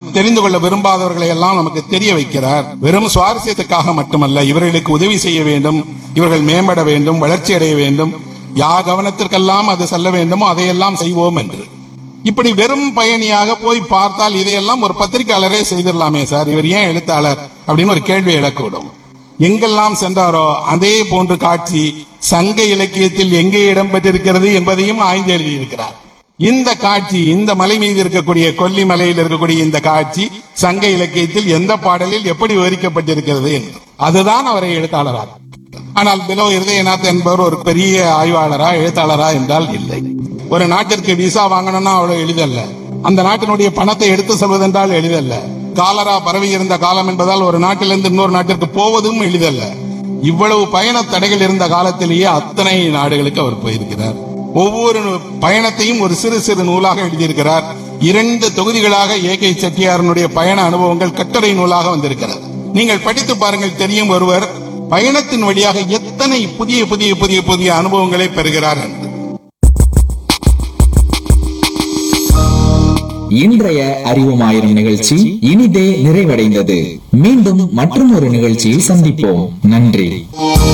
தெரிந்து கொள்ள விரும்பாதவர்களை எல்லாம் நமக்கு தெரிய வைக்கிறார் வெறும் சுவாரஸ்யத்துக்காக மட்டுமல்ல இவர்களுக்கு உதவி செய்ய வேண்டும் இவர்கள் மேம்பட வேண்டும் வளர்ச்சி அடைய வேண்டும் யா கவனத்திற்கெல்லாம் அது செல்ல வேண்டுமோ அதையெல்லாம் செய்வோம் என்று இப்படி வெறும் பயணியாக போய் பார்த்தால் இதையெல்லாம் ஒரு பத்திரிகையாளரே செய்திடலாமே சார் இவர் ஏன் எழுத்தாளர் அப்படின்னு ஒரு கேள்வி எழக்கூடும் எங்கெல்லாம் சென்றாரோ அதே போன்ற காட்சி சங்க இலக்கியத்தில் எங்கே இடம்பெற்றிருக்கிறது என்பதையும் ஆய்ந்து எழுதியிருக்கிறார் இந்த காட்சி இந்த மலை மீது இருக்கக்கூடிய கொல்லிமலையில் இருக்கக்கூடிய இந்த காட்சி சங்க இலக்கியத்தில் எந்த பாடலில் எப்படி விவரிக்கப்பட்டிருக்கிறது என்று அதுதான் அவரை எழுத்தாளராக ஆனால் பிலோ இருதயநாத் என்பவர் ஒரு பெரிய ஆய்வாளரா எழுத்தாளரா என்றால் இல்லை ஒரு நாட்டிற்கு விசா வாங்கணும்னா அவ்வளவு எளிதல்ல அந்த நாட்டினுடைய பணத்தை எடுத்து செல்வதென்றால் எளிதல்ல காலரா பரவி இருந்த காலம் என்பதால் ஒரு நாட்டிலிருந்து இன்னொரு நாட்டிற்கு போவதும் எளிதல்ல இவ்வளவு பயண தடைகள் இருந்த காலத்திலேயே அத்தனை நாடுகளுக்கு அவர் போயிருக்கிறார் ஒவ்வொரு பயணத்தையும் ஒரு சிறு சிறு நூலாக எழுதியிருக்கிறார் இரண்டு தொகுதிகளாக ஏ கே செட்டியாரனுடைய பயண அனுபவங்கள் கட்டுரை நூலாக வந்திருக்கிறது நீங்கள் படித்து பாருங்கள் தெரியும் ஒருவர் பயணத்தின் வழியாக எத்தனை புதிய புதிய புதிய புதிய அனுபவங்களை பெறுகிறார் என்று இன்றைய அறிவுமாயிரம் நிகழ்ச்சி இனிதே நிறைவடைந்தது மீண்டும் மற்றும் ஒரு நிகழ்ச்சியில் சந்திப்போம் நன்றி